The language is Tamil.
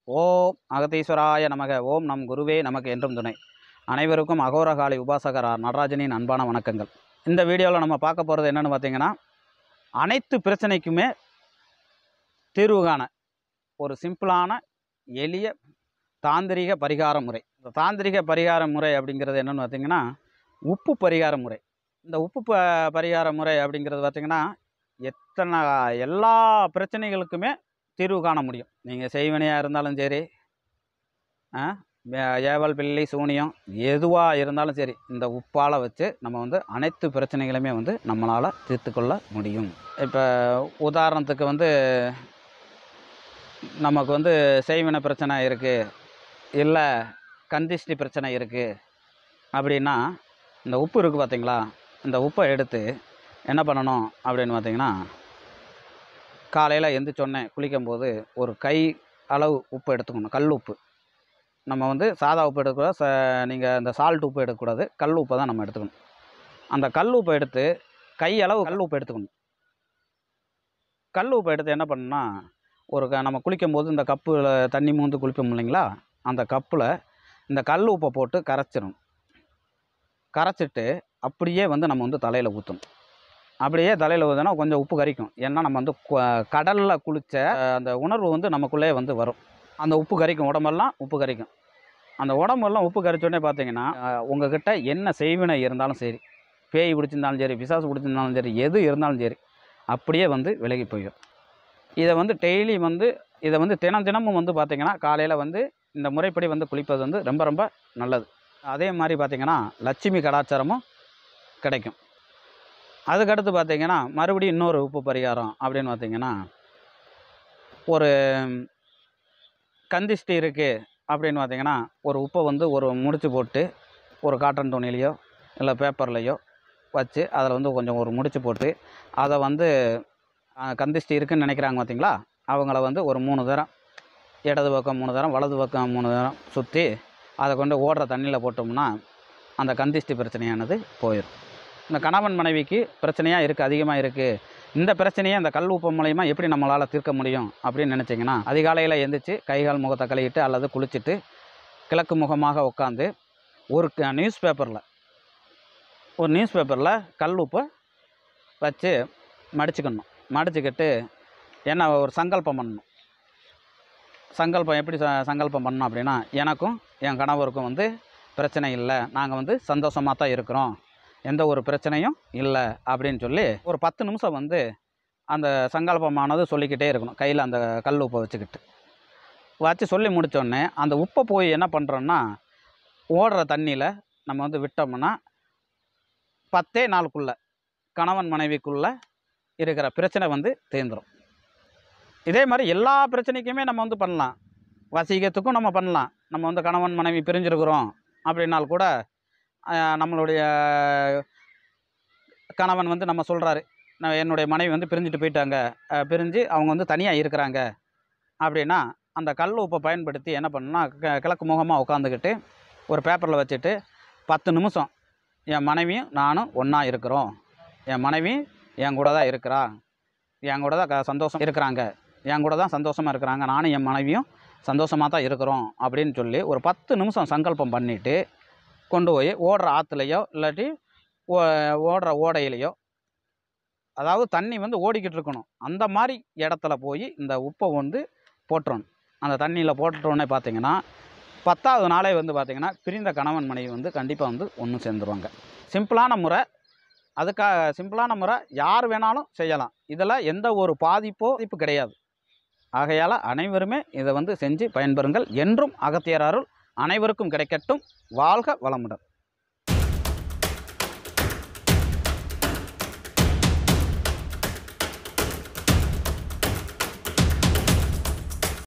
ஓம் அகதீஸ்வராய நமக ஓம் நம் குருவே நமக்கு என்றும் துணை அனைவருக்கும் அகோரகாளி உபாசகர் ஆர் நடராஜனின் அன்பான வணக்கங்கள் இந்த வீடியோவில் நம்ம பார்க்க போகிறது என்னென்னு பார்த்தீங்கன்னா அனைத்து பிரச்சனைக்குமே தீர்வு காண ஒரு சிம்பிளான எளிய தாந்திரிக பரிகார முறை இந்த தாந்திரிக பரிகார முறை அப்படிங்கிறது என்னென்னு பார்த்தீங்கன்னா உப்பு பரிகார முறை இந்த உப்பு ப பரிகார முறை அப்படிங்கிறது பார்த்தீங்கன்னா எத்தனை எல்லா பிரச்சனைகளுக்குமே தீர்வு காண முடியும் நீங்கள் செய்வினையாக இருந்தாலும் சரி ஆ, வே- ஏவல் பிள்ளை சூனியம் எதுவாக இருந்தாலும் சரி இந்த உப்பால் வச்சு நம்ம வந்து அனைத்து பிரச்சனைகளுமே வந்து நம்மளால் தீர்த்துக்கொள்ள முடியும் இப்போ உதாரணத்துக்கு வந்து நமக்கு வந்து செய்வினை பிரச்சனை இருக்குது இல்லை கந்திஷ்டி பிரச்சனை இருக்குது அப்படின்னா இந்த உப்பு இருக்குது பார்த்தீங்களா இந்த உப்பை எடுத்து என்ன பண்ணணும் அப்படின்னு பார்த்தீங்கன்னா காலையில் எந்திரிச்சோடனே குளிக்கும்போது ஒரு கை அளவு உப்பு எடுத்துக்கணும் கல் உப்பு நம்ம வந்து சாதா உப்பு எடுக்கக்கூடாது ச நீங்கள் இந்த சால்ட் உப்பு எடுக்கக்கூடாது கல் உப்பை தான் நம்ம எடுத்துக்கணும் அந்த கல் உப்பை எடுத்து கை அளவு கல் உப்பு எடுத்துக்கணும் கல் உப்பை எடுத்து என்ன பண்ணணும்னா ஒரு க நம்ம குளிக்கும்போது இந்த கப்பில் தண்ணி மூந்து குளிப்போம் இல்லைங்களா அந்த கப்பில் இந்த கல் உப்பை போட்டு கரைச்சிடணும் கரைச்சிட்டு அப்படியே வந்து நம்ம வந்து தலையில் ஊற்றணும் அப்படியே தலையில் ஊற்றினா கொஞ்சம் உப்பு கரிக்கும் ஏன்னா நம்ம வந்து கடலில் குளித்த அந்த உணர்வு வந்து நமக்குள்ளே வந்து வரும் அந்த உப்பு கரிக்கும் உடம்பெல்லாம் உப்பு கரிக்கும் அந்த உடம்பெல்லாம் உப்பு கரிச்சோடனே பார்த்தீங்கன்னா அஹ், உங்ககிட்ட என்ன செய்வினை இருந்தாலும் சரி பேய் பிடிச்சிருந்தாலும் சரி பிசாசு பிடிச்சிருந்தாலும் சரி எது இருந்தாலும் சரி அப்படியே வந்து விலகி போயிடும் இதை வந்து டெய்லி வந்து இதை வந்து தினம் தினமும் வந்து பார்த்திங்கன்னா காலையில் வந்து இந்த முறைப்படி வந்து குளிப்பது வந்து ரொம்ப ரொம்ப நல்லது அதே மாதிரி பார்த்திங்கன்னா லட்சுமி கலாச்சாரமும் கிடைக்கும் அதுக்கடுத்து பார்த்தீங்கன்னா மறுபடியும் இன்னொரு உப்பு பரிகாரம் அப்படின்னு பார்த்தீங்கன்னா ஒரு கந்திஷ்டி இருக்குது அப்படின்னு பார்த்தீங்கன்னா ஒரு உப்பை வந்து ஒரு முடிச்சு போட்டு ஒரு காட்டன் துணிலையோ இல்லை பேப்பர்லையோ வச்சு அதில் வந்து கொஞ்சம் ஒரு முடிச்சு போட்டு அதை வந்து அஹ், கந்திஷ்டி இருக்குன்னு நினைக்கிறாங்க பார்த்தீங்களா அவங்கள வந்து ஒரு மூணு தரம் இடது பக்கம் மூணு தரம் வலது பக்கம் மூணு தரம் சுற்றி அதை கொண்டு ஓடுற தண்ணியில் போட்டோம்னா அந்த கந்திஷ்டி பிரச்சனையானது போயிடும் இந்த கணவன் மனைவிக்கு பிரச்சனையாக இருக்குது அதிகமாக இருக்குது இந்த பிரச்சனையை அந்த கல் உப்பு மூலயமா எப்படி நம்மளால் தீர்க்க முடியும் அப்படின்னு நினச்சிங்கன்னா அதிகாலையில் எந்திரிச்சு கைகால் முகத்தை கழுவிட்டு அல்லது குளிச்சுட்டு கிழக்கு முகமாக உட்காந்து ஒரு நியூஸ் பேப்பரில் ஒரு நியூஸ் பேப்பரில் கல் உப்பை வச்சு மடிச்சுக்கணும் மடிச்சுக்கிட்டு என்ன ஒரு சங்கல்பம் பண்ணணும் சங்கல்பம் எப்படி ச- சங்கல்பம் பண்ணணும் அப்படின்னா எனக்கும் என் கணவருக்கும் வந்து பிரச்சனை இல்லை நாங்கள் வந்து சந்தோஷமாக தான் இருக்கிறோம் எந்த ஒரு பிரச்சனையும் இல்லை அப்படின்னு சொல்லி ஒரு பத்து நிமிஷம் வந்து அந்த சங்கல்பமானது சொல்லிக்கிட்டே இருக்கணும் கையில் அந்த கல் உப்பை வச்சுக்கிட்டு வச்சு சொல்லி முடித்தோடனே அந்த உப்பை போய் என்ன பண்ணுறோன்னா ஓடுற தண்ணியில் நம்ம வந்து விட்டோம்னா பத்தே நாளுக்குள்ளே கணவன் மனைவிக்குள்ளே இருக்கிற பிரச்சனை வந்து தீர்ந்துடும் இதே மாதிரி எல்லா பிரச்சனைக்குமே நம்ம வந்து பண்ணலாம் வசீகத்துக்கும் நம்ம பண்ணலாம் நம்ம வந்து கணவன் மனைவி பிரிஞ்சிருக்கிறோம் அப்படின்னால் கூட ஆஹ், நம்மளுடைய கணவன் வந்து நம்ம சொல்கிறாரு நான் என்னுடைய மனைவி வந்து பிரிஞ்சுட்டு போயிட்டாங்க ஆஹ், பிரிஞ்சு அவங்க வந்து தனியாக இருக்கிறாங்க அப்படின்னா அந்த கல் உப்பை பயன்படுத்தி என்ன பண்ணணும்னா க- கிழக்கு முகமாக உட்காந்துக்கிட்டு ஒரு பேப்பரில் வச்சுட்டு பத்து நிமிஷம் என் மனைவியும் நானும் ஒன்றா இருக்கிறோம் என் மனைவி என் கூட தான் இருக்கிறா என் கூட தான் க- சந்தோஷம் இருக்கிறாங்க என் கூட தான் சந்தோஷமாக இருக்கிறாங்க நானும் என் மனைவியும் சந்தோஷமாக தான் இருக்கிறோம் அப்படின்னு சொல்லி ஒரு பத்து நிமிஷம் சங்கல்பம் பண்ணிவிட்டு கொண்டு போய் ஓடுற ஆற்றுலையோ இல்லாட்டி ஓ- ஓடுற ஓடையிலையோ அதாவது தண்ணி வந்து ஓடிக்கிட்டு இருக்கணும் அந்த மாதிரி இடத்துல போய் இந்த உப்பை வந்து போட்டுறணும் அந்த தண்ணியில் போட்டுட்டோன்னே பார்த்தீங்கன்னா பத்தாவது நாளே வந்து பார்த்தீங்கன்னா பிரிந்த கணவன் மனைவி வந்து கண்டிப்பாக வந்து ஒன்று சேர்ந்துருவாங்க சிம்பிளான முறை அதுக்காக சிம்பிளான முறை யார் வேணாலும் செய்யலாம் இதில் எந்த ஒரு பாதிப்போ பாதிப்பு கிடையாது ஆகையால் அனைவருமே இதை வந்து செஞ்சு பயன்பெறுங்கள் என்றும் அகத்தியர் அருள் அனைவருக்கும் கிடைக்கட்டும் வாழ்க வளமுடன்